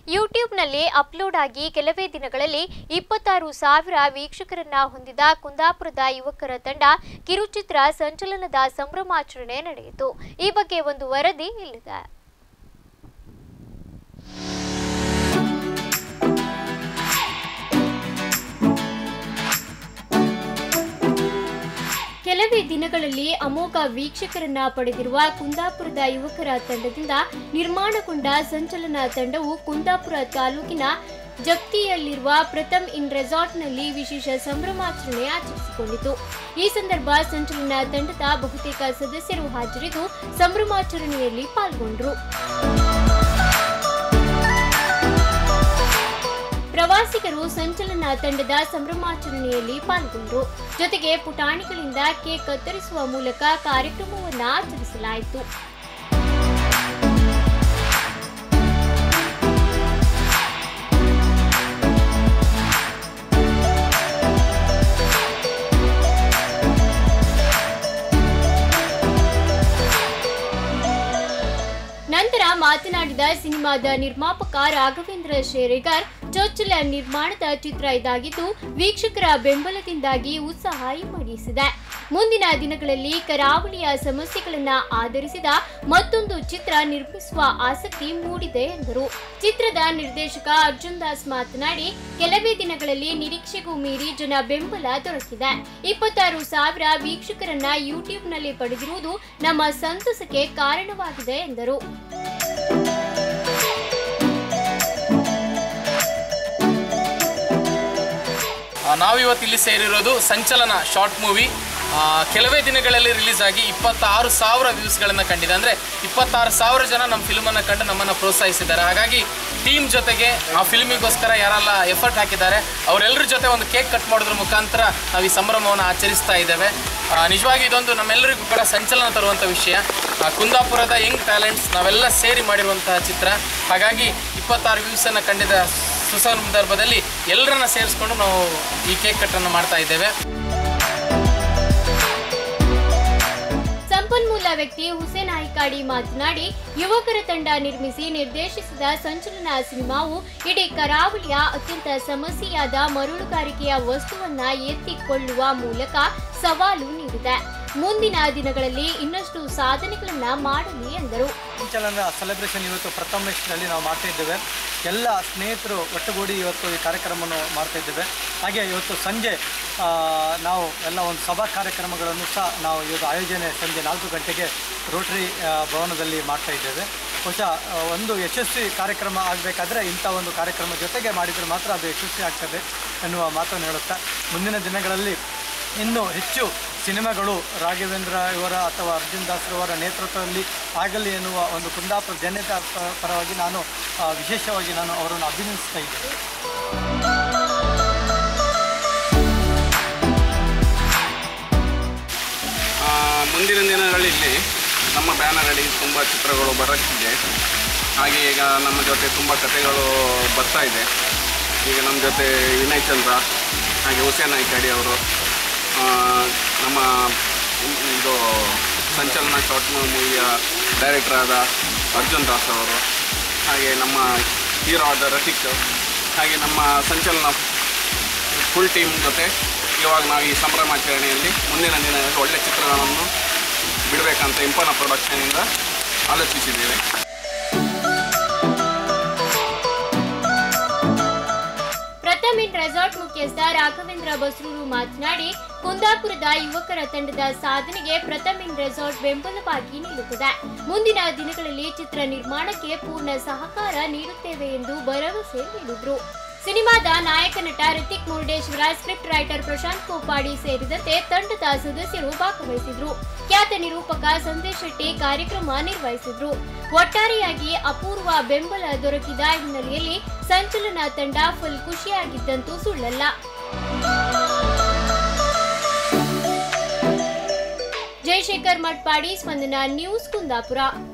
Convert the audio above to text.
ಯೂಟ್ಯೂಬ್ನಲ್ಲಿ ಅಪ್ಲೋಡ್ ಆಗಿ ಕೆಲವೇ ದಿನಗಳಲ್ಲಿ ಇಪ್ಪತ್ತಾರು ಸಾವಿರ ವೀಕ್ಷಕರನ್ನ ಹೊಂದಿದ ಕುಂದಾಪುರದ ಯುವಕರ ತಂಡ ಕಿರುಚಿತ್ರ ಸಂಚಲನದ ಸಂಭ್ರಮಾಚರಣೆ ನಡೆಯಿತು ಈ ಬಗ್ಗೆ ಒಂದು ವರದಿ ಇಲ್ಲಿದೆ ಕೆಲವೇ ದಿನಗಳಲ್ಲಿ ಅಮೋಘ ವೀಕ್ಷಕರನ್ನ ಪಡೆದಿರುವ ಕುಂದಾಪುರದ ಯುವಕರ ತಂಡದಿಂದ ನಿರ್ಮಾಣಗೊಂಡ ಸಂಚಲನ ತಂಡವು ಕುಂದಾಪುರ ತಾಲೂಕಿನ ಜಪ್ತಿಯಲ್ಲಿರುವ ಪ್ರಥಮ್ ಇನ್ ರೆಸಾರ್ಟ್ನಲ್ಲಿ ವಿಶೇಷ ಸಂಭ್ರಮಾಚರಣೆ ಆಚರಿಸಿಕೊಂಡಿತು ಈ ಸಂದರ್ಭ ಸಂಚಲನ ತಂಡದ ಬಹುತೇಕ ಸದಸ್ಯರು ಹಾಜರಿದ್ದು ಸಂಭ್ರಮಾಚರಣೆಯಲ್ಲಿ ಪಾಲ್ಗೊಂಡರು ಪ್ರವಾಸಿಗರು ಸಂಚಲನ ತಂಡದ ಸಂಭ್ರಮಾಚರಣೆಯಲ್ಲಿ ಪಾಲ್ಗೊಂಡರು ಜೊತೆಗೆ ಪುಟಾಣಿಗಳಿಂದ ಕೇಕ್ ಕತ್ತರಿಸುವ ಮೂಲಕ ಕಾರ್ಯಕ್ರಮವನ್ನು ಆಚರಿಸಲಾಯಿತು ನಂತರ ಮಾತನಾಡಿದ ಸಿನಿಮಾದ ನಿರ್ಮಾಪಕ ರಾಘವೇಂದ್ರ ಶೇರೆಗಾರ್ ಚೊಚ್ಚಲ ನಿರ್ಮಾಣದ ಚಿತ್ರ ಇದಾಗಿದ್ದು ವೀಕ್ಷಕರ ಬೆಂಬಲದಿಂದಾಗಿ ಉತ್ಸಾಹ ಇಮ್ಮಡಿಸಿದೆ ಮುಂದಿನ ದಿನಗಳಲ್ಲಿ ಕರಾವಳಿಯ ಸಮಸ್ಯೆಗಳನ್ನ ಆಧರಿಸಿದ ಮತ್ತೊಂದು ಚಿತ್ರ ನಿರ್ಮಿಸುವ ಆಸಕ್ತಿ ಮೂಡಿದೆ ಎಂದರು ಚಿತ್ರದ ನಿರ್ದೇಶಕ ಅರ್ಜುನ್ ದಾಸ್ ಮಾತನಾಡಿ ಕೆಲವೇ ದಿನಗಳಲ್ಲಿ ನಿರೀಕ್ಷೆಗೂ ಮೀರಿ ಜನ ಬೆಂಬಲ ದೊರಕಿದೆ ಇಪ್ಪತ್ತಾರು ಸಾವಿರ ವೀಕ್ಷಕರನ್ನ ಯೂಟ್ಯೂಬ್ನಲ್ಲಿ ಪಡೆದಿರುವುದು ನಮ್ಮ ಸಂತಸಕ್ಕೆ ಕಾರಣವಾಗಿದೆ ಎಂದರು ಆ, ನಾವಿವತ್ತು ಇಲ್ಲಿ ಸೇರಿರೋದು ಸಂಚಲನ ಶಾರ್ಟ್ ಮೂವಿ ಕೆಲವೇ ದಿನಗಳಲ್ಲಿ ರಿಲೀಸ್ ಆಗಿ ಇಪ್ಪತ್ತಾರು ಸಾವಿರ ವ್ಯೂಸ್ಗಳನ್ನು ಕಂಡಿದೆ ಅಂದರೆ ಇಪ್ಪತ್ತಾರು ಸಾವಿರ ಜನ ನಮ್ಮ ಫಿಲ್ಮನ್ನು ಕಂಡು ನಮ್ಮನ್ನು ಪ್ರೋತ್ಸಾಹಿಸಿದ್ದಾರೆ ಹಾಗಾಗಿ ಟೀಮ್ ಜೊತೆಗೆ ಆ ಫಿಲ್ಮಿಗೋಸ್ಕರ ಯಾರೆಲ್ಲ ಎಫರ್ಟ್ ಹಾಕಿದ್ದಾರೆ ಅವರೆಲ್ಲರ ಜೊತೆ ಒಂದು ಕೇಕ್ ಕಟ್ ಮಾಡೋದ್ರ ಮುಖಾಂತರ ನಾವು ಈ ಸಂಭ್ರಮವನ್ನು ಆಚರಿಸ್ತಾ ಇದ್ದೇವೆ ಆ, ನಿಜವಾಗಿ ಇದೊಂದು ನಮ್ಮೆಲ್ಲರಿಗೂ ಕೂಡ ಸಂಚಲನ ತರುವಂಥ ವಿಷಯ ಆ, ಕುಂದಾಪುರದ ಯಂಗ್ ಟ್ಯಾಲೆಂಟ್ಸ್ ನಾವೆಲ್ಲ ಸೇರಿ ಮಾಡಿರುವಂತಹ ಚಿತ್ರ ಹಾಗಾಗಿ ಇಪ್ಪತ್ತಾರು ವ್ಯೂಸನ್ನು ಕಂಡಿದ ಸುಸಂದರ್ಭದಲ್ಲಿ ಎಲ್ಲರನ್ನ ಸೇರಿಸ್ಕೊಂಡು ನಾವು ಈ ಕೇಕ್ ಕಟ್ಟನ್ನು ಮಾಡ್ತಾ ಇದ್ದೇವೆ ಸಂಪನ್ಮೂಲ ವ್ಯಕ್ತಿ ಹುಸೇನ್ ಐಕಾಡಿ ಮಾತನಾಡಿ ಯುವಕರ ತಂಡ ನಿರ್ಮಿಸಿ ನಿರ್ದೇಶಿಸಿದ ಸಂಚಲನ ಸಿನಿಮಾವು ಇಡೀ ಕರಾವಳಿಯ ಅತ್ಯಂತ ಸಮಸ್ಯೆಯಾದ ಮರಳುಗಾರಿಕೆಯ ವಸ್ತುವನ್ನ ಎತ್ತಿಕೊಳ್ಳುವ ಮೂಲಕ ಸವಾಲು ನೀಡಿದೆ ಮುಂದಿನ ದಿನಗಳಲ್ಲಿ ಇನ್ನಷ್ಟು ಸಾಧನೆಗಳನ್ನ ಮಾಡಲಿ ಎಂದರು ಸಂಚಲನ ಸೆಲೆಬ್ರೇಷನ್ ಇವತ್ತು ಪ್ರಥಮೇಶ್ನಲ್ಲಿ ನಾವು ಮಾಡ್ತಾ ಇದ್ದೇವೆ ಎಲ್ಲ ಸ್ನೇಹಿತರು ಒಟ್ಟುಗೂಡಿ ಇವತ್ತು ಈ ಕಾರ್ಯಕ್ರಮವನ್ನು ಮಾಡ್ತಾ ಇದ್ದೇವೆ ಹಾಗೆ ಇವತ್ತು ಸಂಜೆ ಆ, ನಾವು ಎಲ್ಲ ಒಂದು ಸಭಾ ಕಾರ್ಯಕ್ರಮಗಳನ್ನು ಸಹ ನಾವು ಇವತ್ತು ಆಯೋಜನೆ ಸಂಜೆ ನಾಲ್ಕು ಗಂಟೆಗೆ ರೋಟರಿ ಆ, ಭವನದಲ್ಲಿ ಮಾಡ್ತಾ ಇದ್ದೇವೆ ಬಹುಶಃ ಆ, ಒಂದು ಯಶಸ್ವಿ ಕಾರ್ಯಕ್ರಮ ಆಗಬೇಕಾದ್ರೆ ಇಂಥ ಒಂದು ಕಾರ್ಯಕ್ರಮ ಜೊತೆಗೆ ಮಾಡಿದರೆ ಮಾತ್ರ ಅದು ಯಶಸ್ವಿ ಆಗ್ತದೆ ಎನ್ನುವ ಮಾತನ್ನು ಹೇಳುತ್ತಾ ಮುಂದಿನ ದಿನಗಳಲ್ಲಿ ಇನ್ನೂ ಹೆಚ್ಚು ಸಿನಿಮಾಗಳು ರಾಘವೇಂದ್ರ ಇವರ ಅಥವಾ ಅರ್ಜುನ್ ದಾಸ್ರವರ ನೇತೃತ್ವದಲ್ಲಿ ಆಗಲಿ ಎನ್ನುವ ಒಂದು ಕುಂದಾಪುರ ಜನತೆ ಪ- ಪರವಾಗಿ ನಾನು ಆ, ವಿಶೇಷವಾಗಿ ನಾನು ಅವರನ್ನು ಅಭಿನಂದಿಸ್ತಾ ಇದ್ದೇನೆ ಆ, ಮುಂದಿನ ದಿನಗಳಲ್ಲಿ ನಮ್ಮ ಬ್ಯಾನರ್ ಅಡಿ ತುಂಬ ಚಿತ್ರಗಳು ಬರುತ್ತಿದೆ ಹಾಗೆ ಈಗ ನಮ್ಮ ಜೊತೆ ತುಂಬ ಕಥೆಗಳು ಬರ್ತಾ ಇದೆ ಈಗ ನಮ್ಮ ಜೊತೆ ವಿನಯ್ ಚಂದ್ರ ಹಾಗೆ ಹುಸೇನ್ ನಾಯ್ಕಾಡಿ ಅವರು ಆ, ನಮ್ಮ ಇದು ಸಂಚಲನ ಶಾರ್ಟ್ ಮೂವಿಯ ಡೈರೆಕ್ಟರ್ ಆದ ಅರ್ಜುನ್ ದಾಸ್ ಅವರು ಹಾಗೆ ನಮ್ಮ ಹೀರೋ ಆದ ರಫೀಕ್ ಹಾಗೆ ನಮ್ಮ ಸಂಚಲನ ಫುಲ್ ಟೀಮ್ ಜೊತೆ ಇವಾಗ ನಾವು ಈ ಸಂಭ್ರಮಾಚರಣೆಯಲ್ಲಿ ಮುಂದಿನ ದಿನಗಳಲ್ಲಿ ಒಳ್ಳೆ ಚಿತ್ರಗಳನ್ನು ಬಿಡಬೇಕಂತ ಇಂಪನ ಪ್ರೊಡಕ್ಷನಿಂದ ಆಲೋಚಿಸಿದ್ದೇವೆ ಪ್ರಥಮ್ ಇನ್ ರೆಸಾರ್ಟ್ ಮುಖ್ಯಸ್ಥ ರಾಘವೇಂದ್ರ ಬಸ್ರೂರು ಮಾತನಾಡಿ ಕುಂದಾಪುರದ ಯುವಕರ ತಂಡದ ಸಾಧನೆಗೆ ಪ್ರಥಮ್ ಇನ್ ರೆಸಾರ್ಟ್ ಬೆಂಬಲವಾಗಿ ನಿಲ್ಲುತ್ತದೆ ಮುಂದಿನ ದಿನಗಳಲ್ಲಿ ಚಿತ್ರ ನಿರ್ಮಾಣಕ್ಕೆ ಪೂರ್ಣ ಸಹಕಾರ ನೀಡುತ್ತೇವೆ ಎಂದು ಭರವಸೆ ನೀಡಿದ್ರು ಸಿನಿಮಾದ ನಾಯಕ ನಟ ರಿತಿಕ್ ಮುರುಡೇಶ್ವರ ಸ್ಕ್ರಿಪ್ಟ್ ರೈಟರ್ ಪ್ರಶಾಂತ್ ಕೋಪಾಡಿ ಸೇರಿದಂತೆ ತಂಡದ ಸದಸ್ಯರು ಭಾಗವಹಿಸಿದ್ರು ಖ್ಯಾತ ನಿರೂಪಕ ಸಂದೇಶ್ ಶೆಟ್ಟಿ ಕಾರ್ಯಕ್ರಮ ನಿರ್ವಹಿಸಿದ್ರು ಒಟ್ಟಾರೆಯಾಗಿ ಅಪೂರ್ವ ಬೆಂಬಲ ದೊರಕಿದ ಹಿನ್ನೆಲೆಯಲ್ಲಿ ಸಂಚಲನ ತಂಡ ಫುಲ್ ಖುಷಿಯಾಗಿದ್ದಂತೂ ಸುಳ್ಳಲ್ಲ ಜಯಶೇಖರ್ ಮಟ್ಪಾಡಿ ಸ್ಪಂದನ ನ್ಯೂಸ್ ಕುಂದಾಪುರ